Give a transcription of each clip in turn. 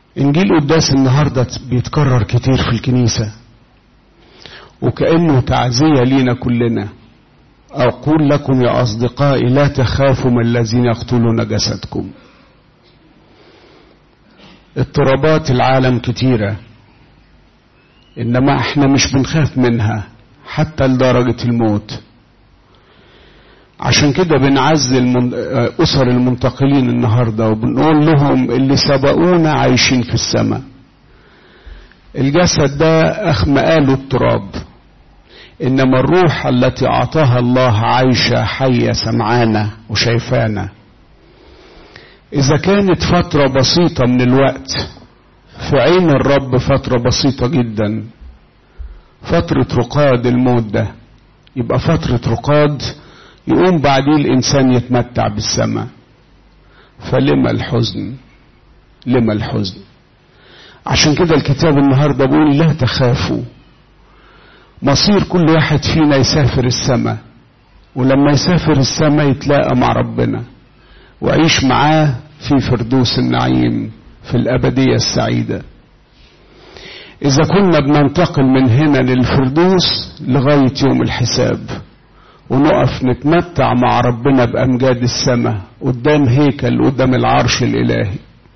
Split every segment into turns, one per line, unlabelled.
إنجيل قداس النهاردة بيتكرر كتير في الكنيسة وكأنه تعزية لينا كلنا أقول لكم يا أصدقائي لا تخافوا من الذين يقتلون جسدكم اضطرابات العالم كتيرة إنما احنا مش بنخاف منها حتى لدرجة الموت عشان كده بنعزي المن... أسر المنتقلين النهاردة وبنقول لهم اللي سبقونا عايشين في السماء الجسد ده أخ مقاله التراب إنما الروح التي أعطاها الله عايشة حية سمعانة وشايفانا إذا كانت فترة بسيطة من الوقت في عين الرب فترة بسيطة جدا فترة رقاد الموت ده يبقى فترة رقاد يقوم بعديه الإنسان يتمتع بالسماء فلما الحزن لما الحزن عشان كده الكتاب النهارده بيقول لا تخافوا مصير كل واحد فينا يسافر السماء ولما يسافر السماء يتلاقى مع ربنا وعيش معاه في فردوس النعيم في الأبدية السعيدة إذا كنا بننتقل من هنا للفردوس لغاية يوم الحساب ونقف نتمتع مع ربنا بأمجاد السماء قدام هيكل قدام العرش الإلهي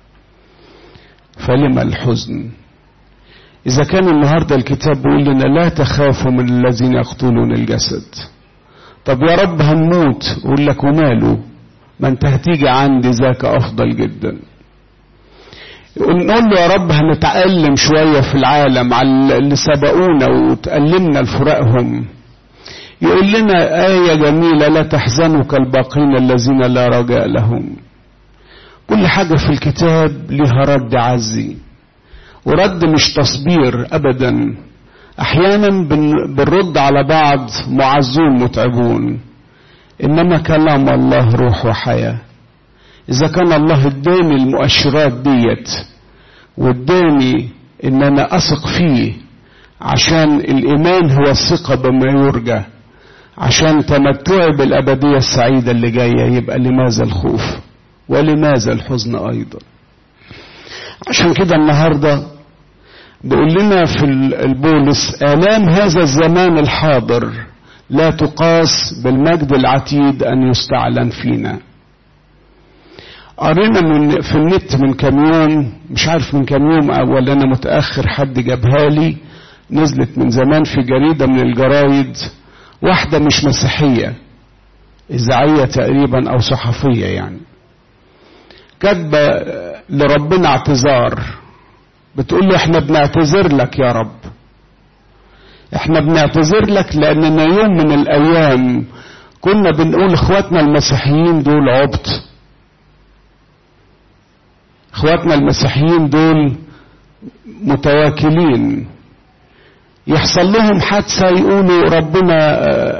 فلما الحزن إذا كان النهاردة الكتاب بيقول لنا لا تخافوا من الذين يقتلون الجسد طب يا رب هنموت يقول لك وماله ما انت هتيجي عندي ذاك أفضل جدا نقول له يا رب هنتألم شوية في العالم على اللي سبقونا وتألمنا لفراقهم يقول لنا آية جميلة لا تحزنوا كالباقين الذين لا رجاء لهم كل حاجة في الكتاب لها رد عزي ورد مش تصبير أبدا أحيانا بنرد على بعض معزون متعبون إنما كلام الله روح وحياة إذا كان الله اداني المؤشرات ديت واداني إن أنا أثق فيه عشان الإيمان هو الثقة بما يرجى عشان تمتعي بالأبدية السعيدة اللي جاية يبقى لماذا الخوف ولماذا الحزن أيضا عشان كده النهاردة بيقول لنا في البولس آلام هذا الزمان الحاضر لا تقاس بالمجد العتيد أن يستعلن فينا قرينا من في النت من كام يوم مش عارف من كام يوم ولا انا متاخر حد جابها لي نزلت من زمان في جريده من الجرايد واحده مش مسيحيه اذاعيه تقريبا او صحفيه يعني كاتبه لربنا اعتذار بتقول له احنا بنعتذر لك يا رب احنا بنعتذر لك لاننا يوم من الايام كنا بنقول اخواتنا المسيحيين دول عبط اخواتنا المسيحيين دول متواكلين يحصل لهم حادثة يقولوا ربنا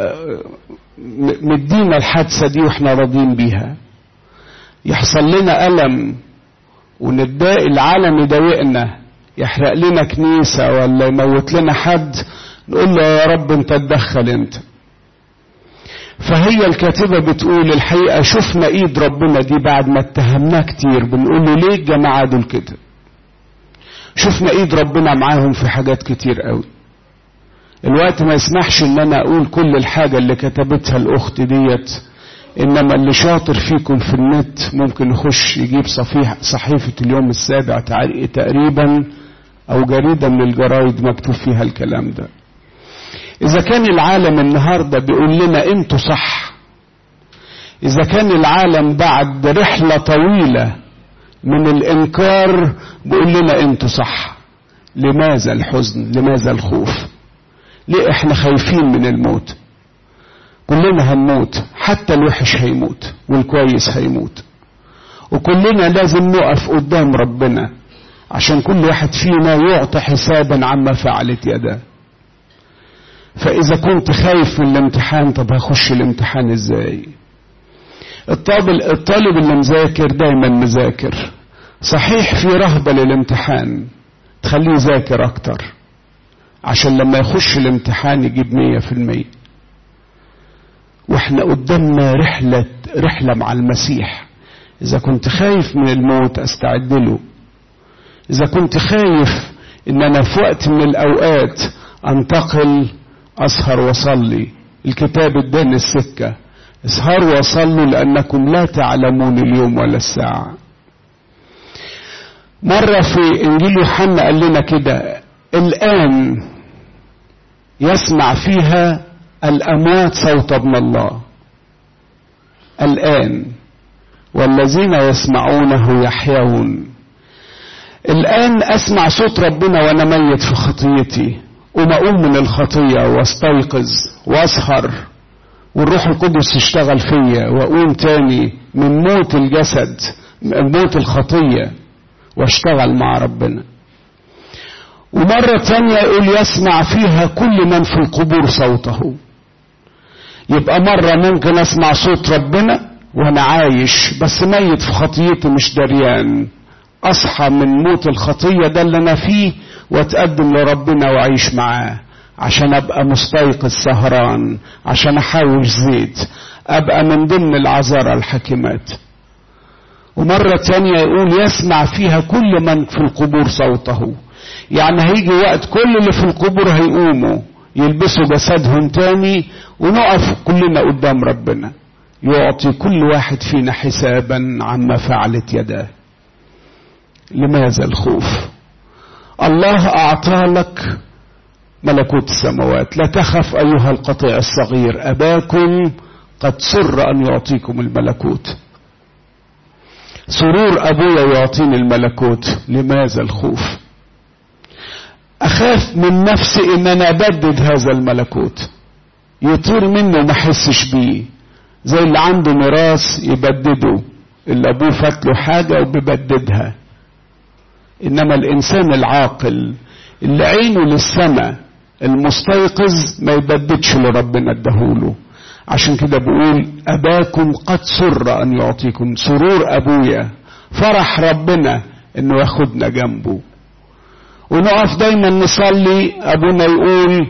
مدينا الحادثة دي واحنا راضيين بيها يحصل لنا ألم ونتضايق العالم يضايقنا يحرق لنا كنيسة ولا يموت لنا حد نقول له يا رب انت تدخل انت فهي الكاتبة بتقول الحقيقة شفنا ايد ربنا دي بعد ما اتهمناه كتير بنقول له ليه الجماعة دول كده شفنا ايد ربنا معاهم في حاجات كتير قوي الوقت ما يسمحش ان انا اقول كل الحاجة اللي كتبتها الاخت ديت انما اللي شاطر فيكم في النت ممكن يخش يجيب صفيح صحيفة اليوم السابع تقريبا او جريدة من الجرايد مكتوب فيها الكلام ده إذا كان العالم النهاردة بيقول لنا أنتوا صح إذا كان العالم بعد رحلة طويلة من الإنكار بيقول لنا أنتوا صح لماذا الحزن لماذا الخوف ليه احنا خايفين من الموت كلنا هنموت حتى الوحش هيموت والكويس هيموت وكلنا لازم نقف قدام ربنا عشان كل واحد فينا يعطي حسابا عما فعلت يداه فإذا كنت خايف من الامتحان طب هخش الامتحان ازاي الطالب الطالب اللي مذاكر دايما مذاكر صحيح في رهبة للامتحان تخليه يذاكر أكتر عشان لما يخش الامتحان يجيب مية في المية واحنا قدامنا رحلة رحلة مع المسيح إذا كنت خايف من الموت أستعد له إذا كنت خايف إن أنا في وقت من الأوقات أنتقل أسهر وصلي الكتاب اداني السكة اسهروا وصلوا لأنكم لا تعلمون اليوم ولا الساعة مرة في إنجيل يوحنا قال لنا كده الآن يسمع فيها الأموات صوت ابن الله الآن والذين يسمعونه يحيون الآن أسمع صوت ربنا وأنا ميت في خطيتي ومقوم من الخطية واستيقظ وأسهر والروح القدس يشتغل فيا وأقوم تاني من موت الجسد من موت الخطية واشتغل مع ربنا ومرة تانية يقول يسمع فيها كل من في القبور صوته يبقى مرة ممكن اسمع صوت ربنا وانا عايش بس ميت في خطيتي مش دريان اصحى من موت الخطية ده اللي انا فيه واتقدم لربنا واعيش معاه عشان ابقى مستيقظ سهران عشان احوش زيت ابقى من ضمن العذارى الحكيمات ومرة تانية يقول يسمع فيها كل من في القبور صوته يعني هيجي وقت كل اللي في القبور هيقوموا يلبسوا جسدهم تاني ونقف كلنا قدام ربنا يعطي كل واحد فينا حسابا عما فعلت يداه لماذا الخوف الله اعطى لك ملكوت السماوات لا تخف ايها القطيع الصغير اباكم قد سر ان يعطيكم الملكوت سرور ابويا يعطيني الملكوت لماذا الخوف اخاف من نفسي ان انا ابدد هذا الملكوت يطير منه ما احسش بيه زي اللي عنده ميراث يبدده اللي ابوه فات له حاجه وبيبددها انما الانسان العاقل اللي عينه للسماء المستيقظ ما يبددش اللي ربنا اداهوله عشان كده بقول اباكم قد سر ان يعطيكم سرور ابويا فرح ربنا انه ياخدنا جنبه ونقف دايما نصلي ابونا يقول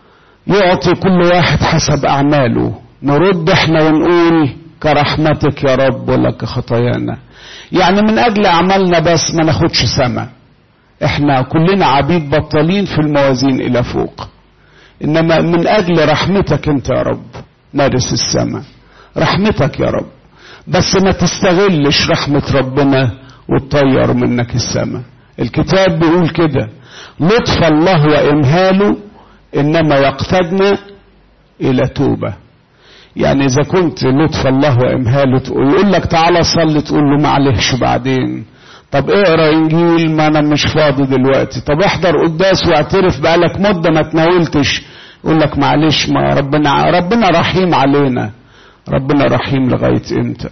يعطي كل واحد حسب اعماله نرد احنا ونقول كرحمتك يا رب ولا كخطايانا يعني من اجل اعمالنا بس ما ناخدش سما احنا كلنا عبيد بطالين في الموازين الى فوق انما من اجل رحمتك انت يا رب نرث السماء رحمتك يا رب بس ما تستغلش رحمة ربنا وتطير منك السماء الكتاب بيقول كده لطف الله وامهاله انما يقتدنا الى توبه يعني اذا كنت لطف الله وامهاله يقول لك تعالى صلي تقول له معلش بعدين طب اقرا انجيل ما انا مش فاضي دلوقتي طب احضر قداس واعترف بقالك مده ما تناولتش يقول لك معلش ما ربنا ربنا رحيم علينا ربنا رحيم لغايه امتى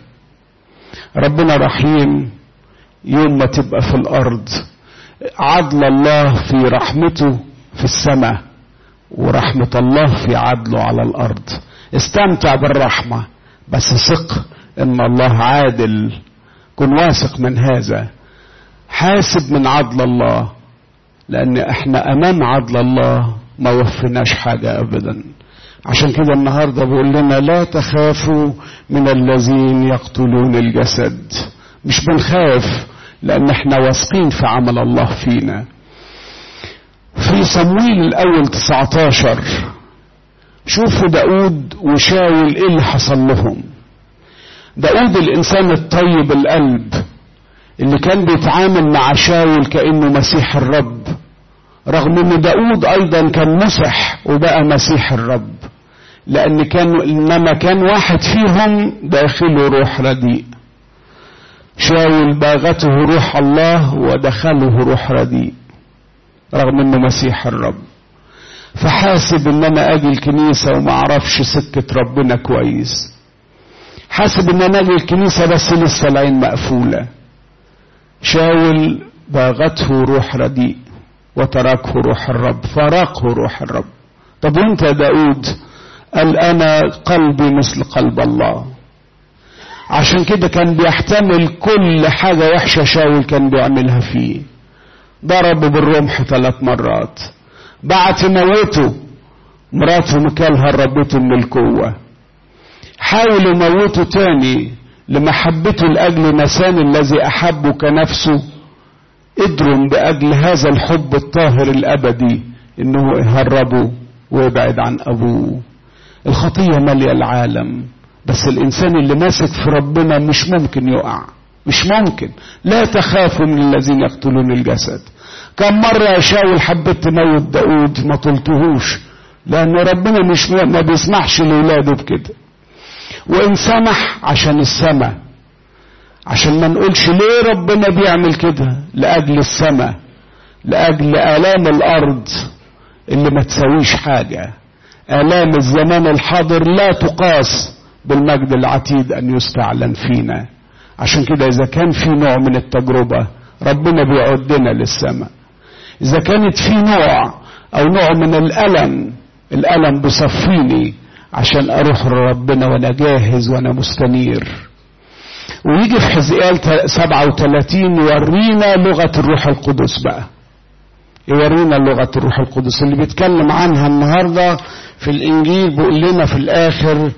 ربنا رحيم يوم ما تبقى في الارض عدل الله في رحمته في السماء ورحمه الله في عدله على الارض استمتع بالرحمه بس ثق ان الله عادل كن واثق من هذا حاسب من عدل الله لان احنا امام عدل الله ما وفناش حاجه ابدا عشان كده النهارده بيقول لنا لا تخافوا من الذين يقتلون الجسد مش بنخاف لان احنا واثقين في عمل الله فينا في صمويل الاول 19 شوفوا داود وشاول ايه اللي حصل لهم داود الانسان الطيب القلب اللي كان بيتعامل مع شاول كانه مسيح الرب رغم ان داود ايضا كان مسح وبقى مسيح الرب لان كان انما كان واحد فيهم داخله روح رديء شاول باغته روح الله ودخله روح رديء رغم انه مسيح الرب فحاسب ان انا اجي الكنيسة وما اعرفش سكة ربنا كويس حاسب ان انا اجي الكنيسة بس لسه العين مقفولة شاول باغته روح رديء وتركه روح الرب فراقه روح الرب طب وانت يا داود قال انا قلبي مثل قلب الله عشان كده كان بيحتمل كل حاجة وحشة شاول كان بيعملها فيه ضربه بالرمح ثلاث مرات بعت موته مراته مكال هربته من القوة حاولوا موته تاني لمحبته لأجل نسان الذي أحبه كنفسه قدروا بأجل هذا الحب الطاهر الأبدي إنه يهربوا ويبعد عن أبوه الخطية مالية العالم بس الإنسان اللي ماسك في ربنا مش ممكن يقع مش ممكن لا تخافوا من الذين يقتلون الجسد كم مرة يا شاول حبيت تموت داود ما طلتهوش لأن ربنا مش ما بيسمحش لولاده بكده وإن سمح عشان السماء عشان ما نقولش ليه ربنا بيعمل كده لأجل السماء لأجل آلام الأرض اللي ما تسويش حاجة آلام الزمان الحاضر لا تقاس بالمجد العتيد أن يستعلن فينا عشان كده إذا كان في نوع من التجربة ربنا بيعدنا للسماء إذا كانت في نوع أو نوع من الألم الألم بيصفيني عشان أروح لربنا وأنا جاهز وأنا مستنير ويجي في حزقيال 37 يورينا لغة الروح القدس بقى يورينا لغة الروح القدس اللي بيتكلم عنها النهاردة في الإنجيل بيقول لنا في الآخر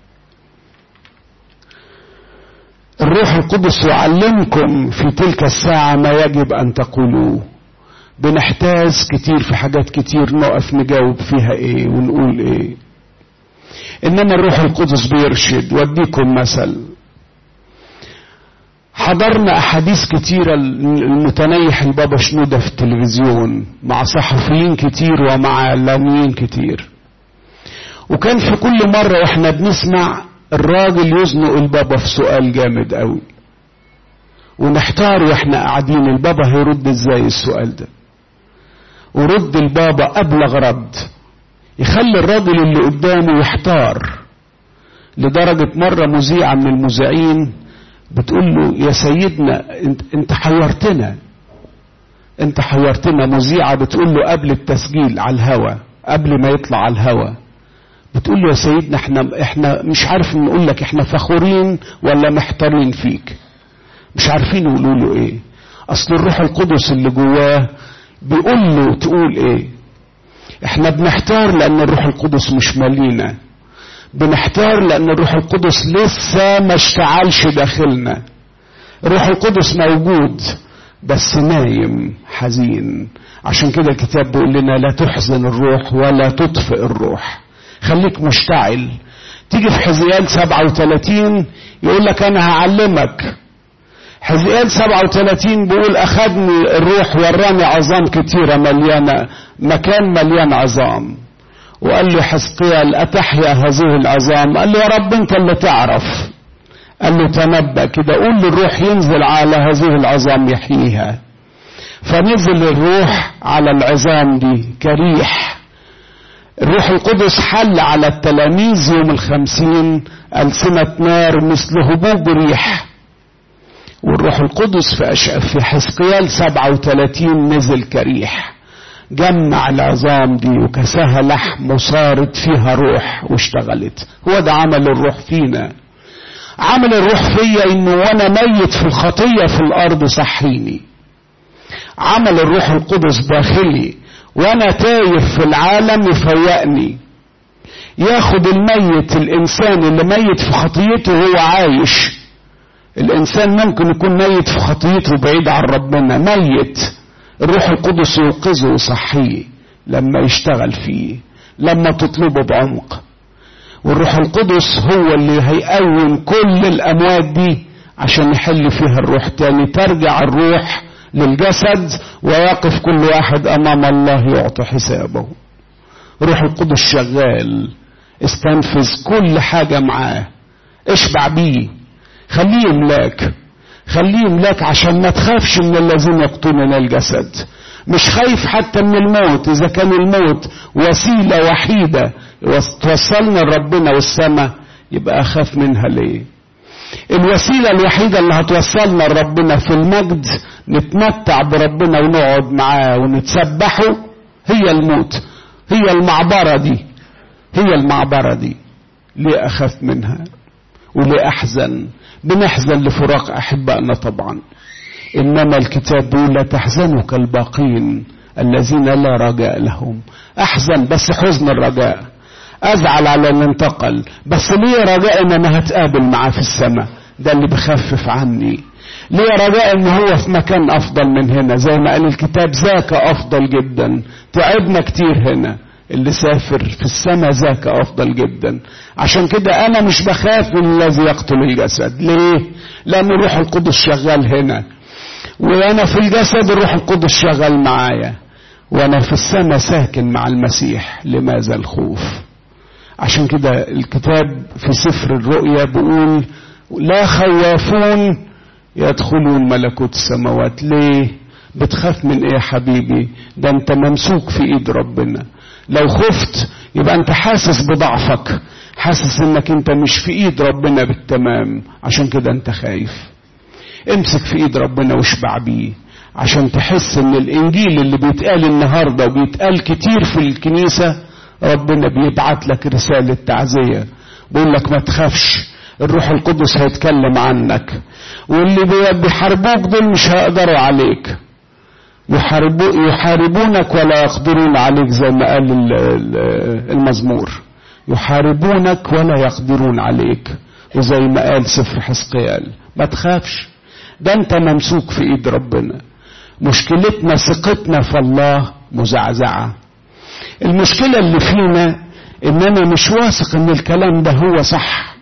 الروح القدس يعلمكم في تلك الساعة ما يجب أن تقولوه بنحتاج كتير في حاجات كتير نقف نجاوب فيها ايه ونقول ايه انما الروح القدس بيرشد وديكم مثل حضرنا احاديث كتيرة المتنيح البابا شنودة في التلفزيون مع صحفيين كتير ومع اعلاميين كتير وكان في كل مرة واحنا بنسمع الراجل يزنق البابا في سؤال جامد قوي ونحتار واحنا قاعدين البابا هيرد ازاي السؤال ده ورد البابا ابلغ رد يخلي الراجل اللي قدامه يحتار لدرجة مرة مذيعة من المذيعين بتقول له يا سيدنا انت, انت حيرتنا انت حيرتنا مذيعة بتقول له قبل التسجيل على الهوا قبل ما يطلع على الهوا بتقول له يا سيدنا احنا احنا مش عارف نقول لك احنا فخورين ولا محتارين فيك مش عارفين يقولوا له ايه اصل الروح القدس اللي جواه بيقول له تقول ايه احنا بنحتار لان الروح القدس مش مالينا بنحتار لان الروح القدس لسه ما اشتعلش داخلنا الروح القدس موجود بس نايم حزين عشان كده الكتاب بيقول لنا لا تحزن الروح ولا تطفئ الروح خليك مشتعل تيجي في حزيان 37 يقول لك انا هعلمك حزقيال 37 بيقول اخذني الروح وراني عظام كتيرة مليانة مكان مليان عظام وقال له حزقيال اتحيا هذه العظام قال له يا رب انت اللي تعرف قال له تنبأ كده قول للروح ينزل على هذه العظام يحييها فنزل الروح على العظام دي كريح الروح القدس حل على التلاميذ يوم الخمسين ألسنة نار مثل هبوب ريح والروح القدس في أش... في حزقيال 37 نزل كريح جمع العظام دي وكساها لحم وصارت فيها روح واشتغلت هو ده عمل الروح فينا عمل الروح فيا انه وانا ميت في الخطية في الارض صحيني عمل الروح القدس داخلي وانا تايه في العالم يفوقني ياخد الميت الانسان اللي ميت في خطيته وهو عايش الانسان ممكن يكون ميت في خطيته بعيد عن ربنا ميت الروح القدس يوقظه ويصحيه لما يشتغل فيه لما تطلبه بعمق والروح القدس هو اللي هيقوم كل الاموات دي عشان يحل فيها الروح تاني ترجع الروح للجسد ويقف كل واحد امام الله يعطي حسابه روح القدس شغال استنفذ كل حاجة معاه اشبع بيه خليه يملاك خليه يملاك عشان ما تخافش من الذين يقتلون الجسد مش خايف حتى من الموت اذا كان الموت وسيلة وحيدة توصلنا لربنا والسماء يبقى اخاف منها ليه الوسيلة الوحيدة اللي هتوصلنا لربنا في المجد نتمتع بربنا ونقعد معاه ونتسبحه هي الموت هي المعبرة دي هي المعبرة دي ليه أخاف منها وليه أحزن بنحزن لفراق أحبائنا طبعا إنما الكتاب بيقول لا تحزنوا كالباقين الذين لا رجاء لهم أحزن بس حزن الرجاء أزعل على اللي انتقل بس ليه رجاء إن أنا هتقابل معاه في السماء ده اللي بخفف عني ليه رجاء ان هو في مكان افضل من هنا زي ما قال الكتاب ذاك افضل جدا تعبنا كتير هنا اللي سافر في السماء ذاك افضل جدا عشان كده انا مش بخاف من الذي يقتل الجسد ليه لان الروح القدس شغال هنا وانا في الجسد الروح القدس شغال معايا وانا في السماء ساكن مع المسيح لماذا الخوف عشان كده الكتاب في سفر الرؤيا بيقول لا خوافون يدخلون ملكوت السماوات ليه بتخاف من ايه يا حبيبي ده انت ممسوك في ايد ربنا لو خفت يبقى انت حاسس بضعفك حاسس انك انت مش في ايد ربنا بالتمام عشان كده انت خايف امسك في ايد ربنا واشبع بيه عشان تحس ان الانجيل اللي بيتقال النهارده وبيتقال كتير في الكنيسه ربنا بيبعت لك رساله تعزيه بيقول لك ما تخافش الروح القدس هيتكلم عنك واللي بيحاربوك دول مش هيقدروا عليك يحاربو يحاربونك ولا يقدرون عليك زي ما قال المزمور يحاربونك ولا يقدرون عليك وزي ما قال سفر حسقيال ما تخافش ده انت ممسوك في ايد ربنا مشكلتنا ثقتنا في الله مزعزعة المشكلة اللي فينا ان انا مش واثق ان الكلام ده هو صح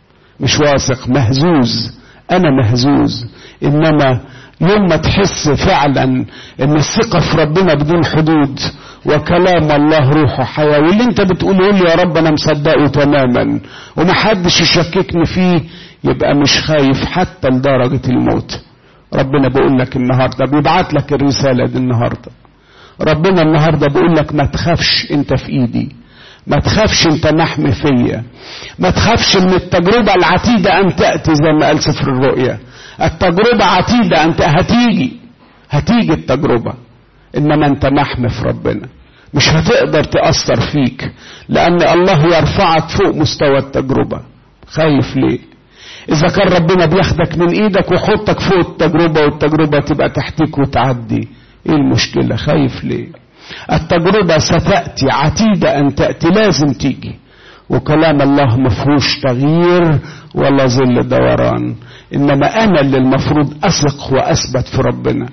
مش واثق مهزوز انا مهزوز انما يوم ما تحس فعلا ان الثقة في ربنا بدون حدود وكلام الله روحه حياة واللي انت بتقوله لي يا رب انا مصدقه تماما ومحدش يشككني فيه يبقى مش خايف حتى لدرجة الموت ربنا بيقول لك النهاردة بيبعت لك الرسالة دي النهاردة ربنا النهاردة بيقول لك ما تخافش انت في ايدي ما تخافش انت محمي فيا ما تخافش من التجربة العتيدة ان تأتي زي ما قال سفر الرؤيا التجربة عتيدة انت هتيجي هتيجي التجربة انما انت محمي في ربنا مش هتقدر تأثر فيك لان الله يرفعك فوق مستوى التجربة خايف ليه اذا كان ربنا بياخدك من ايدك ويحطك فوق التجربة والتجربة تبقى تحتيك وتعدي ايه المشكلة خايف ليه التجربة ستأتي عتيدة ان تأتي لازم تيجي وكلام الله مفهوش تغيير ولا ظل دوران انما انا اللي المفروض اثق واثبت في ربنا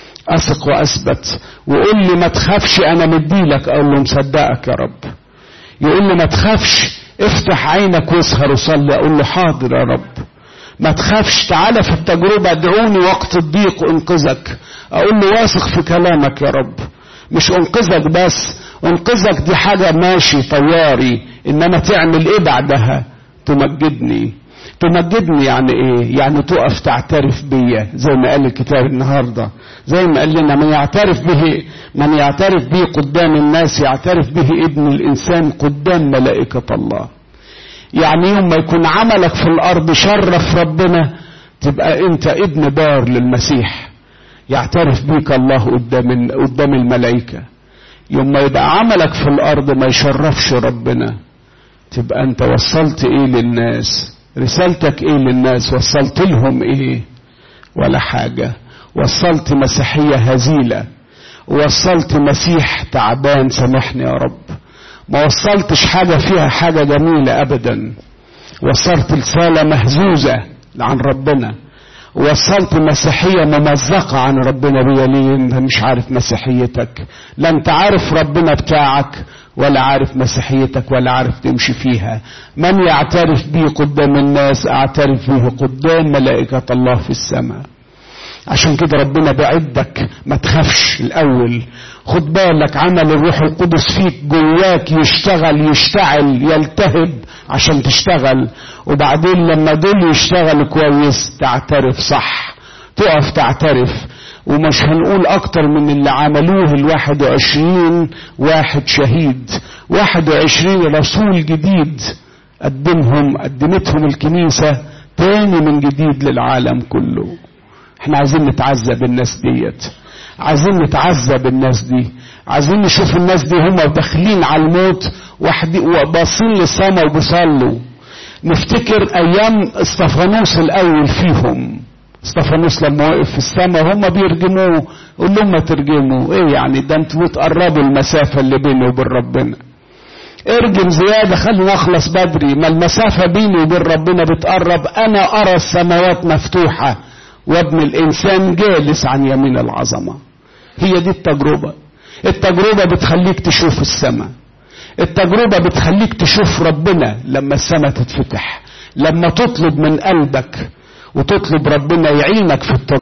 اثق واثبت وقول لي ما تخافش انا مديلك اقول له مصدقك يا رب يقول لي ما تخافش افتح عينك واسهر وصلي اقول له حاضر يا رب ما تخافش تعالى في التجربة ادعوني وقت الضيق انقذك اقول له واثق في كلامك يا رب مش انقذك بس انقذك دي حاجة ماشي طياري انما تعمل ايه بعدها تمجدني تمجدني يعني ايه يعني تقف تعترف بيا زي ما قال الكتاب النهاردة زي ما قال لنا من يعترف به من يعترف به قدام الناس يعترف به ابن الانسان قدام ملائكة الله يعني يوم ما يكون عملك في الارض شرف ربنا تبقى انت ابن بار للمسيح يعترف بيك الله قدام قدام الملائكة يوم ما يبقى عملك في الارض ما يشرفش ربنا تبقى انت وصلت ايه للناس رسالتك ايه للناس وصلت لهم ايه ولا حاجة وصلت مسيحية هزيلة وصلت مسيح تعبان سامحني يا رب ما وصلتش حاجة فيها حاجة جميلة ابدا وصلت رسالة مهزوزة عن ربنا وصلت مسيحية ممزقة عن ربنا بيا انت مش عارف مسيحيتك لا انت عارف ربنا بتاعك ولا عارف مسيحيتك ولا عارف تمشي فيها من يعترف بي قدام الناس اعترف به قدام ملائكة الله في السماء عشان كده ربنا بعدك ما تخافش الاول خد بالك عمل الروح القدس فيك جواك يشتغل يشتعل يلتهب عشان تشتغل وبعدين لما دول يشتغلوا كويس تعترف صح تقف تعترف ومش هنقول اكتر من اللي عملوه الواحد وعشرين واحد شهيد واحد وعشرين رسول جديد قدمهم قدمتهم الكنيسة تاني من جديد للعالم كله احنا عايزين نتعذب الناس ديت عايزين نتعذب الناس دي عايزين نشوف الناس دي هم داخلين على الموت وحدي وباصين للسما وبيصلوا نفتكر ايام استفانوس الاول فيهم استفانوس لما وقف في السماء وهم بيرجموه قول لهم ما ترجموا ايه يعني ده انتوا بتقربوا المسافه اللي بيني وبين ربنا ارجم زيادة خلينا نخلص بدري ما المسافة بيني وبين ربنا بتقرب أنا أرى السماوات مفتوحة وابن الإنسان جالس عن يمين العظمة هي دي التجربة التجربة بتخليك تشوف السماء التجربة بتخليك تشوف ربنا لما السماء تتفتح لما تطلب من قلبك وتطلب ربنا يعينك في التجربة